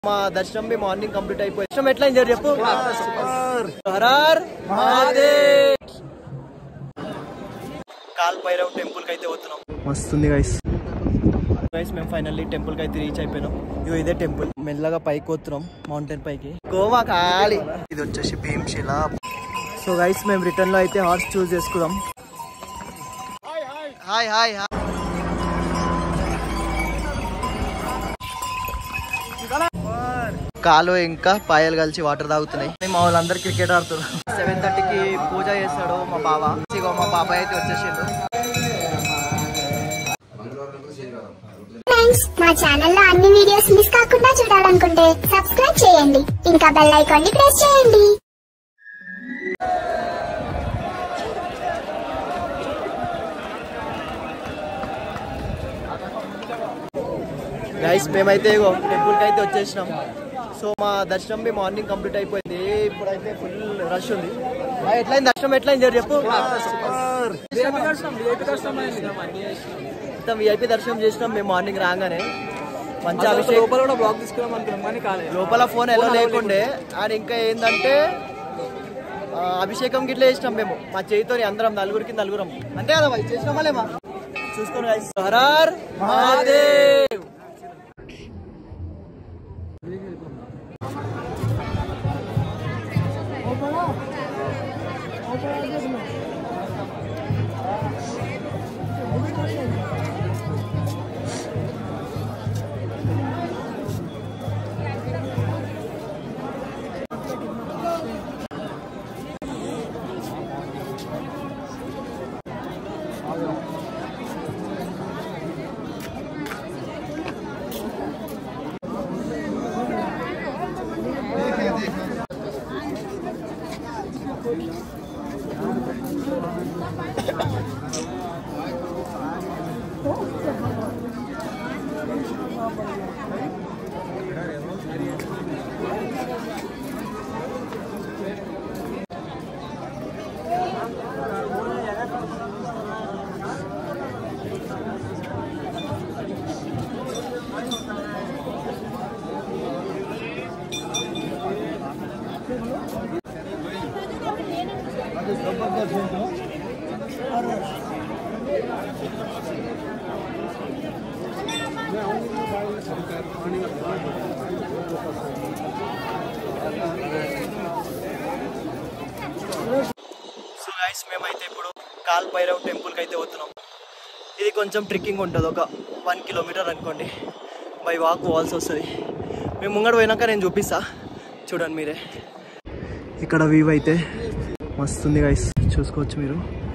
మా దర్శనం మీ morning complete అయిపోయి దర్శనం ఎట్లా అయింది చెప్పు హరార్ మహాదేవ్ కాల్ భైరవ్ టెంపుల్ కి అయితే పోతున్నాం మస్తుంది గైస్ గైస్ మేము ఫైనల్లీ టెంపుల్ కి అయితే రీచ్ అయిపోయినాం ఇగో ఇదే టెంపుల్ మెల్లగా పైకి పోతున్నాం మౌంటైన్ పైకి గోవా కాలి ఇది వచ్చేసి భీమ్శిల సో గైస్ మేము రిటర్న్ లో అయితే హార్స్ చూస్ చేసుకుందాం హాయ్ హాయ్ హాయ్ కాలు ఇంకా పాయలు కలిసి వాటర్ తాగుతున్నాయి మా వాళ్ళందరూ క్రికెట్ ఆడుతున్నారు సెవెన్ థర్టీకి పూజ చేస్తాడు మా బావ ఇగో మా బాబాయ్ అయితే వచ్చేసిండు ఫ్రెండ్స్ మా ఛానల్లో అన్ని వీడియోస్ మిస్ కాకుండా చూడాలనుకుంటే సబ్స్క్రైబ్ చేయండి ఇంకా బెల్ ఐకాన్ ని ప్రెస్ చేయండి గైస్ మేమైతే ఇగో టెంపుల్కి అయితే వచ్చేసినాం సో మా దర్శనం మీ మార్నింగ్ కంప్లీట్ అయిపోయింది ఇప్పుడైతే ఫుల్ రష్ ఉంది ఆ, ఎట్లయింది దర్శనం ఎట్లయింది జర చెప్పు మొత్తం విఐపి దర్శనం చేసినాం మేము మార్నింగ్ రాగానే మంచి అభిషేకం లోపల కూడా బ్లాక్ తీసుకున్నాం అనుకున్నాం కానీ కాలేదు లోపల ఫోన్ ఎలా లేకుండే అండ్ ఇంకా ఏంటంటే ఆ, అభిషేకం గిట్ల చేసినాం మేము మా చేయితో అందరం నలుగురికి నలుగురం అంతే కదా భయ్ చేసినామా లేమా చూసుకోండి guys. హరార్ మహాదేవ్ సో గైస్ మేమైతే ఇప్పుడు కాల్ భైరవ్ టెంపుల్కి అయితే పోతున్నాం ఇది కొంచెం ట్రెక్కింగ్ ఉంటుంది ఒక వన్ కిలోమీటర్ అనుకోండి బై వాక్ పోవాల్సి వస్తుంది మేము ముంగడు పోయినాక నేను చూపిస్తా చూడండి మీరే ఇక్కడ వ్యూ అయితే మస్తుంది గైస్ చూసుకోవచ్చు మీరు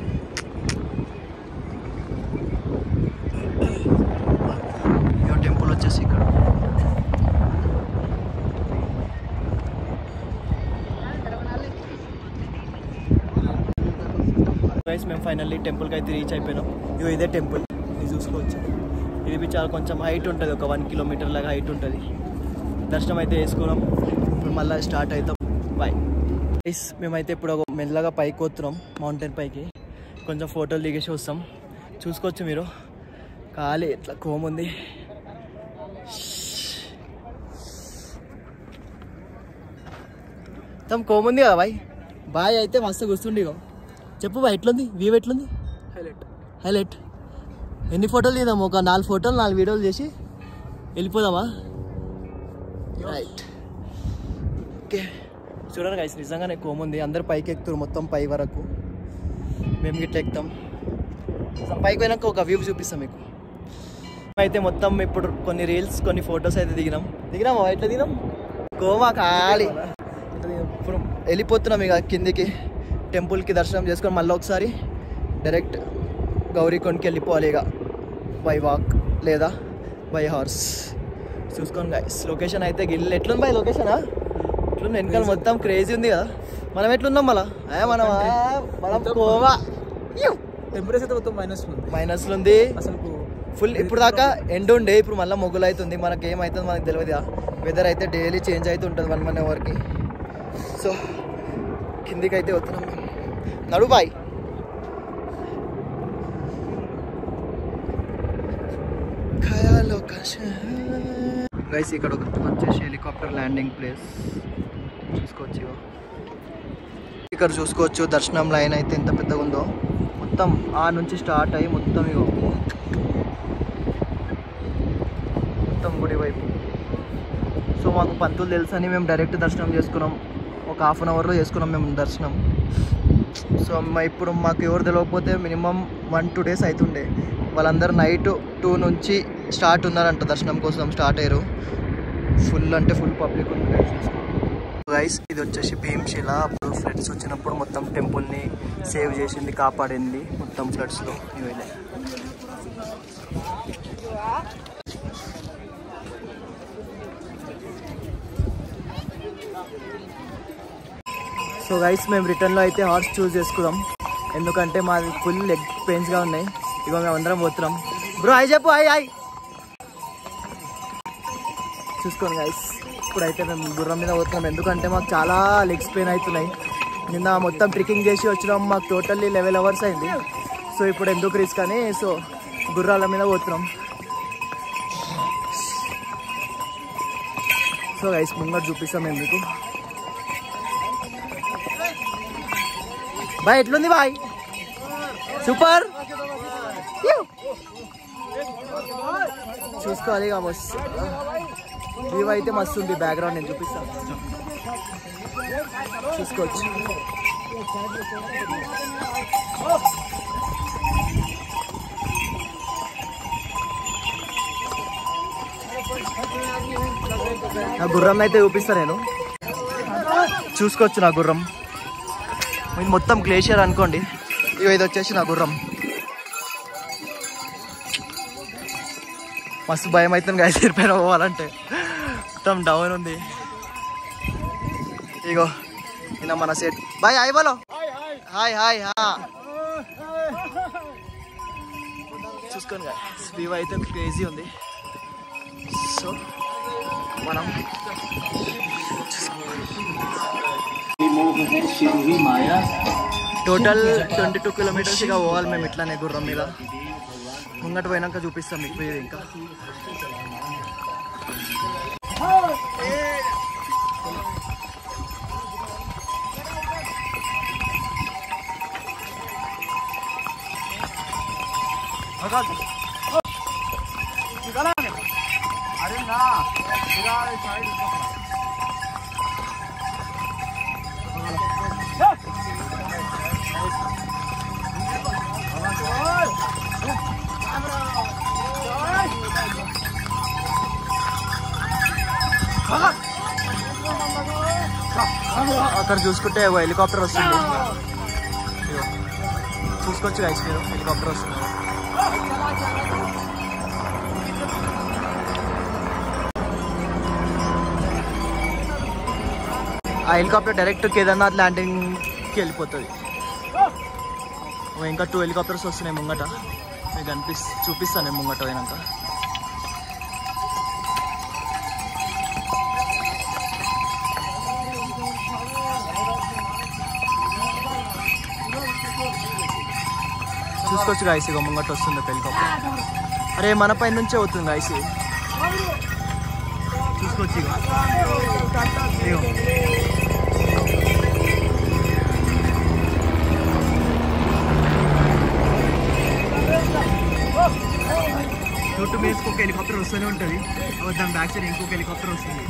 ఇగో టెంపుల్ వచ్చేసి ఇక్కడ గైస్ మేము ఫైనల్లీ టెంపుల్కి అయితే రీచ్ అయిపోయినాం ఇగో ఇదే టెంపుల్ ఇది చూసుకోవచ్చు ఇది బి చాలా కొంచెం హైట్ ఉంటుంది ఒక వన్ కిలోమీటర్ లాగా హైట్ ఉంటుంది దర్శనం అయితే వేసుకున్నాం ఇప్పుడు మళ్ళీ స్టార్ట్ అవుతాం బాయ్ గైస్ మేమైతే ఇప్పుడు ఒక మెల్లగా పైకి వస్తున్నాం మౌంటైన్ పైకి కొంచెం ఫోటోలు దిగేసి వస్తాం చూసుకోవచ్చు మీరు ఖాళీ ఎట్లా కోముంది మొత్తం కోముంది కదా బాయ్ బాయ్ అయితే మస్తు కూర్చుండి ఇగో చెప్పు బాయ్ ఎట్లుంది వ్యూ ఎట్లుంది హైలైట్ హైలైట్ ఎన్ని ఫోటోలు తీద్దాం ఒక నాలుగు ఫోటోలు నాలుగు వీడియోలు చేసి వెళ్ళిపోదామా రైట్ ఓకే చూడండి గైస్ నిజంగానే కోముంది అందరు పైకి ఎక్కుతారు మొత్తం పై వరకు మేము గిట్ల ఎక్కుతాం అసలు పైకి పోయినాక ఒక వ్యూ చూపిస్తాం మీకు అయితే మొత్తం ఇప్పుడు కొన్ని రీల్స్ కొన్ని ఫొటోస్ అయితే దిగినాం దిగినామా ఎట్లా దిగినాం గోవా ఖాళీ ఇప్పుడు వెళ్ళిపోతున్నాం ఇక కిందికి టెంపుల్కి దర్శనం చేసుకొని మళ్ళీ ఒకసారి డైరెక్ట్ గౌరీకొండకి వెళ్ళిపోవాలి ఇక బై వాక్ లేదా బై హార్స్ చూసుకోండి గైస్ లొకేషన్ అయితే గిల్లు ఎట్లుంది బై లొకేషనా ఎట్లుంది వెనకాల మొత్తం క్రేజీ ఉంది కదా మనం ఎట్లున్నాం మళ్ళా ఏ మనం ఆ, మనం గోవా టెంపరేచర్ అయితే మొత్తం మైనస్ ఉంది మైనస్లో ఉంది అసలు ఫుల్ ఇప్పుడు దాకా ఎండ్ ఉండే ఇప్పుడు మళ్ళీ మొగ్గులు అవుతుంది మనకి ఏమవుతుంది మనకు తెలియదు వెదర్ అయితే డైలీ చేంజ్ అవుతూ ఉంటుంది వన్ వన్ అవర్కి సో కిందికి అయితే వస్తున్నాం మేము. నడు బాయ్ ఖయాలో కా షహర్. గైస్ ఇక్కడ ఒకటి వచ్చేసి హెలికాప్టర్ ల్యాండింగ్ ప్లేస్ చూసుకోవచ్చు ఇగో. ఇక్కడ చూసుకోవచ్చు దర్శనం లైన్ అయితే ఎంత పెద్దగా ఉందో మొత్తం ఆ నుంచి స్టార్ట్ అయ్యి మొత్తం ఇగో మొత్తం గుడి వైపు సో మాకు పంతులు తెలుసని మేము డైరెక్ట్ దర్శనం చేసుకున్నాం ఒక హాఫ్ అన్ అవర్లో చేసుకున్నాం మేము దర్శనం సో మా ఇప్పుడు మాకు ఎవరు తెలియకపోతే మినిమం వన్ టూ డేస్ అవుతుండే వాళ్ళందరూ నైట్ టూ నుంచి స్టార్ట్ ఉన్నారంట దర్శనం కోసం స్టార్ట్ అయ్యారు ఫుల్ అంటే ఫుల్ పబ్లిక్ ఉంది గైస్ ఇది వచ్చేసి భీమ్శిల అప్పుడు ఫ్లడ్స్ వచ్చినప్పుడు మొత్తం టెంపుల్ని సేవ్ చేసింది కాపాడింది మొత్తం ఫ్లడ్స్లో ఇవైతే సో గైస్ మేము రిటర్న్లో అయితే హార్స్ చూస్ చేసుకుందాం ఎందుకంటే మాది ఫుల్ లెగ్ పెయిన్స్గా ఉన్నాయి ఇక మేము అందరం పోతున్నాం బ్రో హాయ్ చెప్పు హాయ్ హాయ్ చూసుకోండి గైస్ ఇప్పుడైతే మేము గుర్రం మీద పోతున్నాం ఎందుకంటే మాకు చాలా లెగ్స్ పెయిన్ అవుతున్నాయి నిన్న మొత్తం ట్రెక్కింగ్ చేసి వచ్చినాం మాకు టోటల్లీ లెవెల్ అవర్స్ అయింది సో ఇప్పుడు ఎందుకు రిస్క్ అని సో గుర్రాల మీద పోతున్నాం సో గైస్ ముంగట చూపిస్తాం మేము మీకు బాయ్ ఎట్లుంది బాయ్ సూపర్ యూ. చూసుకోవాలి ఇక మస్తు వ్యూ అయితే మస్తు ఉంది బ్యాక్గ్రౌండ్ నేను చూపిస్తాను చూసుకోవచ్చు నా గుర్రం అయితే చూపిస్తా నేను చూసుకోవచ్చు నా గుర్రం ఇది మొత్తం గ్లేషియర్ అనుకోండి ఇగో ఇది వచ్చేసి నా గుర్రం మస్తు భయం అవుతుంది గాయ తీరిపోయిన పోవాలంటే మొత్తం డౌన్ ఉంది ఇగో ఈయన మన సెట్ బాయ్ హాయ్ బలో హాయ్ హాయ్ హా చూసుకోండి వ్యూ అయితే క్రేజీ ఉంది సో మనం టోటల్ ట్వంటీ టూ కిలోమీటర్స్ ఇక పోవాలి మేము ఇట్లానే గుర్రం మీద ముంగట పోయినాక చూపిస్తాం మీకు వ్యూ ఇంకా అక్కడ చూసుకుంటే ఓ హెలికాప్టర్ వస్తుంది ఇదిగో. చూసుకోవచ్చు గైస్ మీరు హెలికాప్టర్ వస్తుంది ఆ హెలికాప్టర్ డైరెక్ట్ కేదార్నాథ్ ల్యాండింగ్కి వెళ్ళిపోతుంది ఓ ఇంకా టూ హెలికాప్టర్స్ వస్తున్నాయి ముంగట మీకు అనిపిస్ చూపిస్తాను నేను ముంగట పోయినాక చూసుకోవచ్చు గాయస్ ఇక ముంగట వస్తుంది ఒక హెలికాప్టర్ అరే మన పైన నుంచే అవుతుంది గాయస్ ఇది. చూసుకోవచ్చు ఇక ఇగో. టూ టూ మినిట్స్కి ఒక హెలికాప్టర్ వస్తూనే ఉంటుంది దాని బ్యాక్ సైడ్ ఇంకొక హెలికాప్టర్ వస్తుంది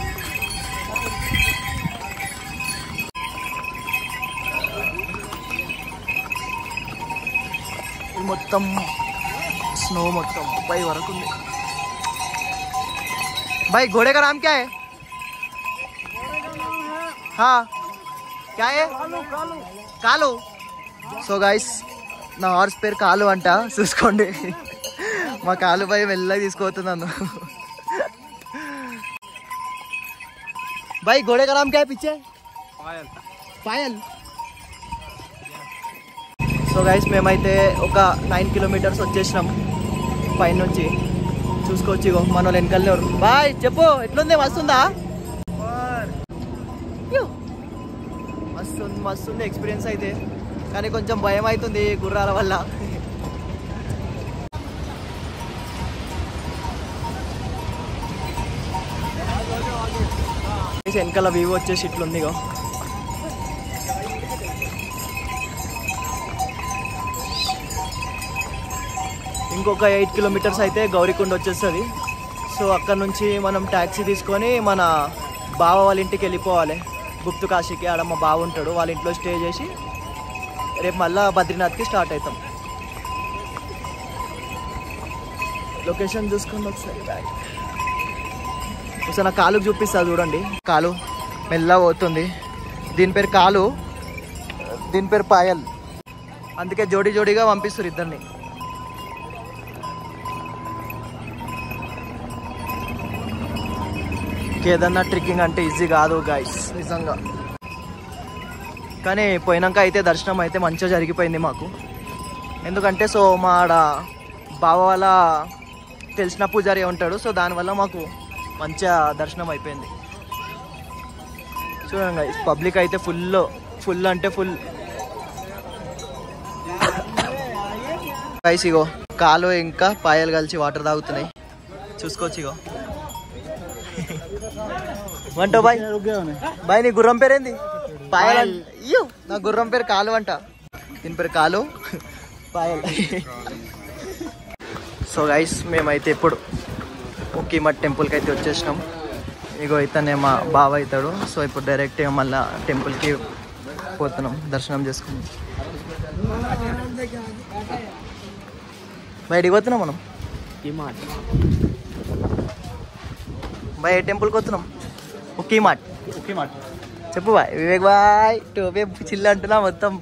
ఇది మొత్తం स्नो మొత్తం పై వరకు ఉంది भाई घोड़े का नाम क्या है हाँ क्या है కాలు సో గైస్ నా హార్స్ పేరు కాలు అంట చూసుకోండి మా కాలు పై మెల్లగా తీసుకుపోతున్నాను भाई घोड़े का नाम क्या है पीछे పాయల్ సో గైస్ మేమైతే ఒక నైన్ కిలోమీటర్స్ వచ్చేసినాం పైనుంచి చూసుకోవచ్చు ఇగో మన వాళ్ళు వెనకాలనే ఉన్నారు. బాయ్ చెప్పు ఎట్లుంది మస్తుందా యూ. మస్తు మస్తు ఉంది ఎక్స్పీరియన్స్ అయితే కానీ కొంచెం భయం అవుతుంది గుర్రాల వల్ల వచ్చేసి వెనకాల వ్యూ వచ్చేసి ఇట్లుంది ఇగో ఇంకొక ఎయిట్ కిలోమీటర్స్ అయితే గౌరీకుండ వచ్చేస్తుంది సో అక్కడ నుంచి మనం ట్యాక్సీ తీసుకొని మన బావ వాళ్ళ ఇంటికి వెళ్ళిపోవాలి గుప్తు కాశీకి ఆడ మా బావ ఉంటాడు వాళ్ళ ఇంట్లో స్టే చేసి రేపు మళ్ళా బద్రీనాథ్కి స్టార్ట్ అవుతాం లొకేషన్ చూసుకొని ఒకసారి బ్యాక్ ఒకసారి నా కాలుకు చూపిస్తా చూడండి కాలు మెల్ల పోతుంది దీని పేరు కాలు దీని పేరు పాయల్ అందుకే జోడి జోడిగా పంపిస్తారు ఇద్దరిని కేదార్నాథ్ ట్రెక్కింగ్ అంటే ఈజీ కాదు గాయస్ నిజంగా కానీ పోయినాక అయితే దర్శనం అయితే మంచిగా జరిగిపోయింది మాకు ఎందుకంటే సో మా ఆడ బావ వాళ్ళ తెలిసిన పూజారి ఉంటాడు సో దానివల్ల మాకు మంచిగా దర్శనం అయిపోయింది చూడండి guys, పబ్లిక్ అయితే ఫుల్ ఫుల్ అంటే ఫుల్ గైస్ ఇగో కాలు ఇంకా పాయలు కలిసి వాటర్ తాగుతున్నాయి చూసుకోవచ్చు ఇగో వంట బాయ్ బాయ్ నీ గుర్రం పేరేంది పాయల్ అన్- ఇయ్యో నా గుర్రం పేరు కాలు అంట దీని పేరు కాలు పాయల్ సో గైస్ మేమైతే ఇప్పుడు ఒక్కీమఠ్ టెంపుల్కి అయితే వచ్చేసినాం ఇగో ఇతనే మా బావ అవుతాడు సో ఇప్పుడు డైరెక్ట్గా మళ్ళీ టెంపుల్కి పోతున్నాం దర్శనం చేసుకున్నాం బయటికి పోతున్నాం మనం బాయ్ ఏ టెంపుల్కి వస్తున్నాం ఒకే మాట ఓకే మాట చెప్పు బాయ్ వివేక్ బాయ్ టోపే చిల్లు అంటున్నా మొత్తం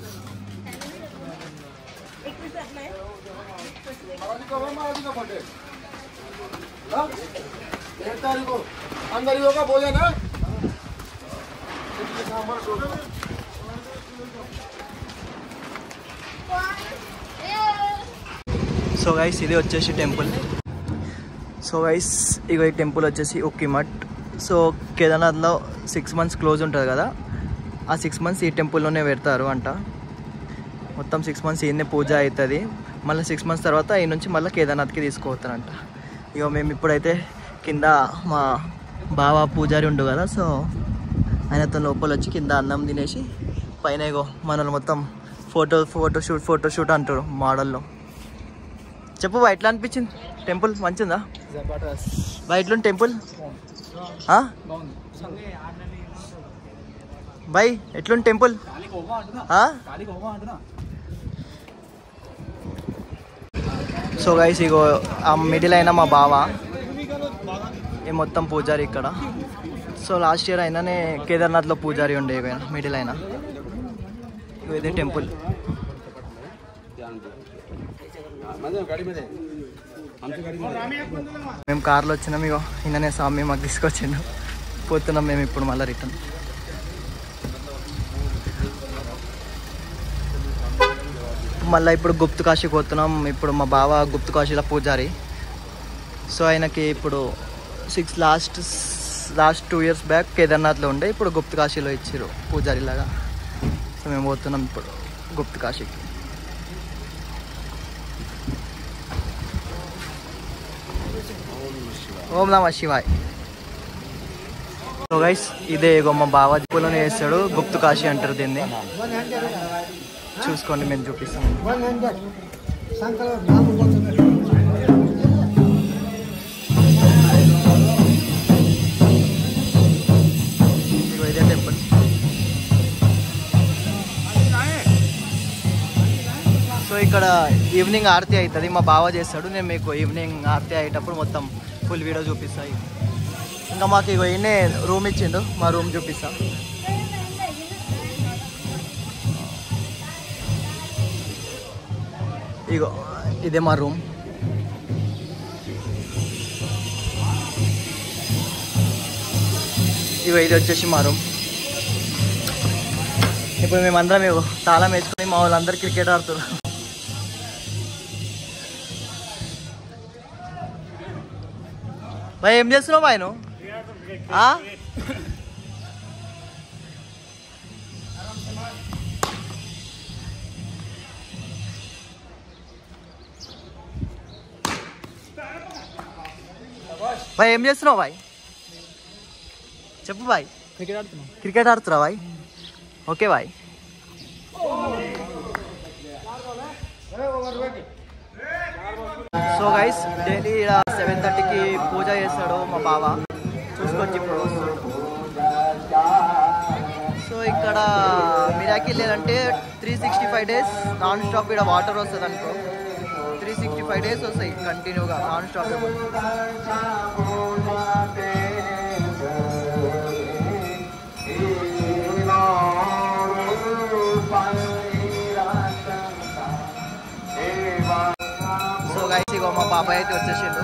సో గైస్ ఇది వచ్చేసి టెంపుల్ సో గైస్ ఇగో ఈ టెంపుల్ వచ్చేసి ఒక్కిమఠ్ సో కేదార్నాథ్లో సిక్స్ మంత్స్ క్లోజ్ ఉంటుంది కదా ఆ సిక్స్ మంత్స్ ఈ టెంపుల్లోనే పెడతారు అంట మొత్తం సిక్స్ మంత్స్ ఈయనే పూజ అవుతుంది మళ్ళీ సిక్స్ మంత్స్ తర్వాత ఈ నుంచి మళ్ళీ కేదార్నాథ్కి తీసుకుపోతారంట ఇగో మేము ఇప్పుడైతే కింద మా బావ పూజారి ఉండు కదా సో ఆయనతో లోపల వచ్చి కింద అన్నం తినేసి పైన ఇగో మనల్ని మొత్తం photo photo shoot photo shoot అంటారు మోడల్లో చెప్పు బా ఎట్లా అనిపించింది టెంపుల్ మంచిదా జబర్దస్త్ బా ఎట్లుంది టెంపుల్ ఆ? బాగుంది బాయ్ ఎట్లుంది టెంపుల్ ఖాళీ కోమా అంటున్నా ఆ? ఖాళీ కోమా అంటున్నా సో గైస్ ఇగో ఆ మిడిల్ అయిన మా బావ ఈ మొత్తం పూజారి ఇక్కడ సో లాస్ట్ ఇయర్ అయినానే కేదార్నాథ్లో పూజారి ఉండే ఇక మిడిల్ అయినా ఇగో ఇదే టెంపుల్ మేము కార్లో వచ్చినాం ఇగో ఈయననే స్వామి మాకు తీసుకొచ్చిండు పోతున్నాం మేము ఇప్పుడు మళ్ళీ రిటర్న్ మళ్ళీ ఇప్పుడు గుప్తు కాశీకి పోతున్నాం ఇప్పుడు మా బావ గుప్తు కాశీలో పూజారి సో ఆయనకి ఇప్పుడు six last last two years back కేదార్నాథ్లో ఉండే ఇప్పుడు గుప్తు కాశీలో ఇచ్చారు పూజారి లాగా సో మేము పోతున్నాం ఇప్పుడు గుప్తు కాశీకి ఓం నమ శివాయ్ సో గైస్ ఇదే ఇగో మా బావ పూలోనే వేస్తాడు గుప్తు కాశీ అంటారు దీన్ని చూసుకోండి మేము చూపిస్తాం ఇదిగో ఇదే టెంపుల్ సో ఇక్కడ ఈవినింగ్ ఆరతి అవుతుంది మా బావ చేస్తాడు నేను మీకు ఈవినింగ్ ఆరతి అయ్యేటప్పుడు మొత్తం ఫుల్ వీడియో చూపిస్తాయి ఇంకా మాకు ఇగో ఈయనే రూమ్ ఇచ్చిండు మా రూమ్ చూపిస్తాం ఇగో ఇదే మా రూమ్ ఇగో ఇది వచ్చేసి మా రూమ్ ఇప్పుడు మేమందరం ఇగో తాళం వేసుకొని మా వాళ్ళందరూ క్రికెట్ ఆడుతున్నారు భయ్ ఏం చేస్తున్నావు బాయ్ నువ్వు ఆ? భయ్ ఏం చేస్తున్నావు బాయ్ చెప్పు బాయ్ క్రికెట్ ఆడుతున్నాం క్రికెట్ ఆడుతురా బాయ్ ఓకే బాయ్ సో గైస్ డైలీ సెవెన్ థర్టీకి పూజ చేస్తాడు మా బావ చూసుకొచ్చి ఇప్పుడు వస్తాడు సో ఇక్కడ మిరాకిల్ లేదంటే three sixty five days non stop ఇక్కడ వాటర్ వస్తుంది అనుకో త్రీ సిక్స్టీ ఫైవ్ డేస్ వస్తాయి కంటిన్యూగా నాన్ స్టాప్ సో గైస్ ఇగో మా బాబాయ్ అయితే వచ్చేసిండు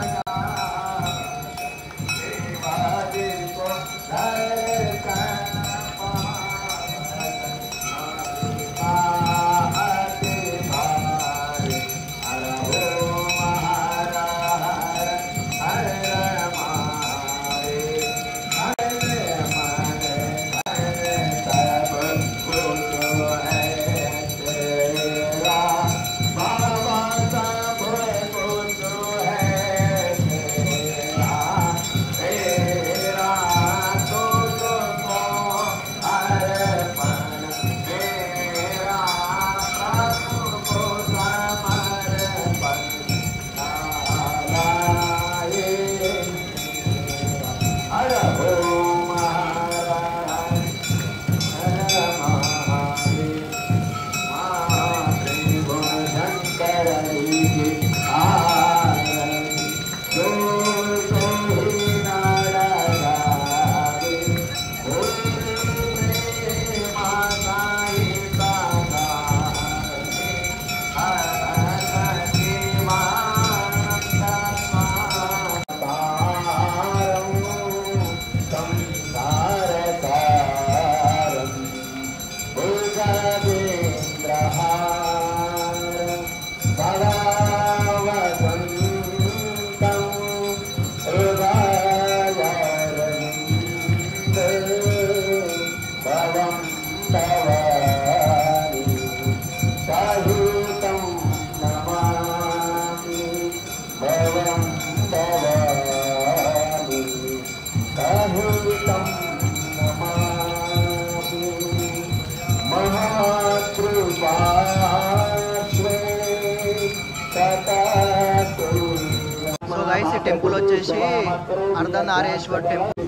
సో గైస్ ఈ టెంపుల్ వచ్చేసి అర్ధనారేశ్వర్ టెంపుల్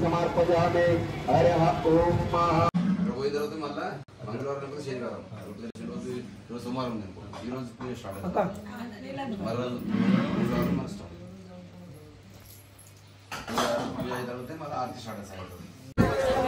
పోయిన తర్వాత మళ్ళా మంగళవారం లేకపోతే శనివారం రుద్రదర్శనం రోజు ఈరోజు సోమవారం ఉంది అనుకో. ఈ రోజు పూజ స్టార్ట్ అవుతుంది మరో మంగళవారం మన స్టార్ట్ పూజ పూజ అయిన తర్వాత మళ్ళీ ఆరతి స్టార్ట్ అవుతుంది